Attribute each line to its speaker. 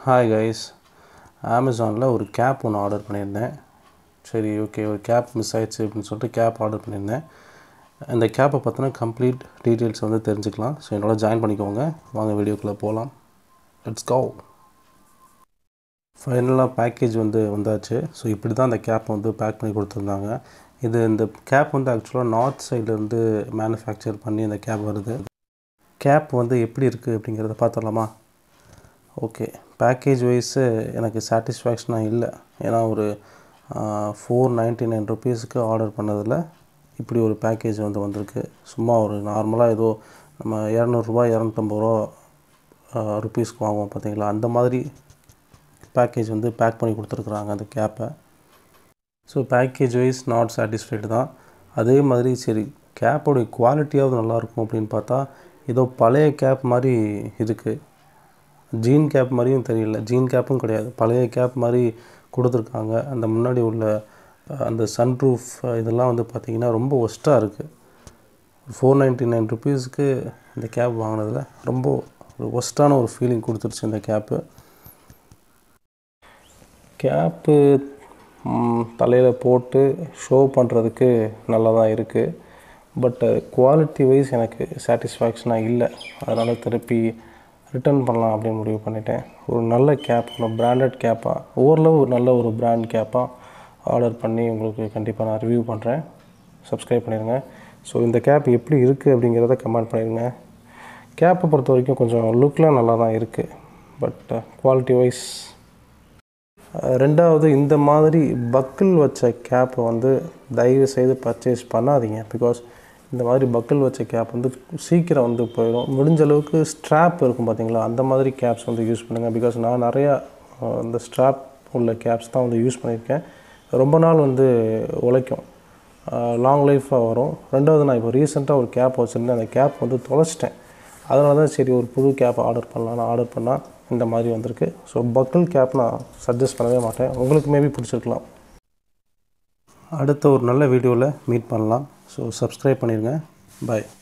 Speaker 1: hi guys அமேசானில் ஒரு gap ஒன்று ஆர்டர் பண்ணியிருந்தேன் சரி ஓகே ஒரு கேப் மிஸ் ஆயிடுச்சு அப்படின்னு சொல்லிட்டு கேப் ஆர்டர் பண்ணியிருந்தேன் இந்த கேப்பை பற்றின கம்ப்ளீட் டீட்டெயில்ஸ் வந்து தெரிஞ்சுக்கலாம் ஸோ என்னோட ஜாயின் பண்ணிக்கோங்க வாங்க வீடியோக்குள்ளே போகலாம் லெட்ஸ் கோ ஃபைனலாக பேக்கேஜ் வந்து வந்தாச்சு ஸோ இப்படி தான் அந்த கேப் வந்து பேக் பண்ணி கொடுத்துருந்தாங்க இது இந்த கேப் வந்து ஆக்சுவலாக நார்த் சைட்லேருந்து மேனுஃபேக்சர் பண்ணி இந்த கேப் வருது கேப் வந்து எப்படி இருக்குது அப்படிங்கிறத பார்த்துடலாமா ஓகே பேக்கேஜ் வைஸு எனக்கு சாட்டிஸ்ஃபேக்ஷனாக இல்லை ஏன்னா ஒரு ஃபோர் நைன்ட்டி நைன் ருபீஸுக்கு ஆர்டர் பண்ணதில் இப்படி ஒரு பேக்கேஜ் வந்து வந்திருக்கு சும்மா ஒரு நார்மலாக ஏதோ நம்ம இரநூறுபா இரநூத்தம்பது ரூபா ருபீஸ்க்கு வாங்குவோம் பார்த்தீங்களா அந்த மாதிரி பேக்கேஜ் வந்து பேக் பண்ணி கொடுத்துருக்குறாங்க அந்த கேப்பை so package wise not satisfied தான் அதே மாதிரி சரி கேப்போடைய குவாலிட்டியாவது நல்லாயிருக்கும் அப்படின்னு பார்த்தா ஏதோ பழைய கேப் மாதிரி இருக்குது ஜீன் கேப் மாதிரியும் தெரியல ஜீன் கேப்பும் கிடையாது பழைய கேப் மாதிரி கொடுத்துருக்காங்க அந்த முன்னாடி உள்ள அந்த சன்ரூஃப் இதெல்லாம் வந்து பார்த்திங்கன்னா ரொம்ப ஒஸ்ட்டாக இருக்குது ஃபோர் நைன்ட்டி நைன் ருபீஸ்க்கு இந்த கேப் வாங்கினதில் ரொம்ப ஒரு ஒஸ்ட்டான ஒரு ஃபீலிங் கொடுத்துருச்சு இந்த கேப்பு கேப்பு தலையில் போட்டு ஷோ பண்ணுறதுக்கு நல்லா தான் இருக்குது பட் குவாலிட்டி வைஸ் எனக்கு சாட்டிஸ்ஃபேக்ஷனாக இல்லை அதனால் திருப்பி ரிட்டர்ன் பண்ணலாம் அப்படின்னு முடிவு பண்ணிட்டேன் ஒரு நல்ல கேப் ஒரு பிராண்டட் கேப்பாக ஓரளவு ஒரு நல்ல ஒரு பிராண்ட் கேப்பாக ஆர்டர் பண்ணி உங்களுக்கு கண்டிப்பாக நான் ரிவ்யூ பண்ணுறேன் சப்ஸ்கிரைப் பண்ணிடுங்க ஸோ இந்த கேப் எப்படி இருக்குது அப்படிங்கிறத கமெண்ட் பண்ணிடுங்க கேப்பை பொறுத்த வரைக்கும் கொஞ்சம் லுக்லாம் நல்லா தான் இருக்குது பட் குவாலிட்டி வைஸ் ரெண்டாவது இந்த மாதிரி பக்கிள் வச்ச கேப்பை வந்து தயவு செய்து பர்ச்சேஸ் பண்ணாதீங்க பிகாஸ் இந்த மாதிரி பக்கிள் வச்ச கேப் வந்து சீக்கிரம் வந்து போயிடும் முடிஞ்ச அளவுக்கு ஸ்ட்ராப் இருக்கும் பார்த்தீங்களா அந்த மாதிரி கேப்ஸ் வந்து யூஸ் பண்ணுங்கள் பிகாஸ் நான் நிறையா இந்த ஸ்ட்ராப் உள்ள கேப்ஸ் தான் வந்து யூஸ் பண்ணியிருக்கேன் ரொம்ப நாள் வந்து உழைக்கும் லாங் லைஃபாக வரும் ரெண்டாவது நான் இப்போ ரீசெண்டாக ஒரு கேப் வச்சுருந்தேன் அந்த கேப் வந்து தொலைச்சிட்டேன் அதனால தான் சரி ஒரு புது கேப் ஆர்டர் பண்ணலாம் நான் ஆர்டர் பண்ணால் இந்த மாதிரி வந்திருக்கு ஸோ பக்கிள் கேப் நான் சஜஸ்ட் பண்ணவே மாட்டேன் உங்களுக்கு மேபி பிடிச்சிருக்கலாம் அடுத்த ஒரு நல்ல வீடியோவில் மீட் பண்ணலாம் ஸோ சப்ஸ்கிரைப் பண்ணிடுங்க பாய்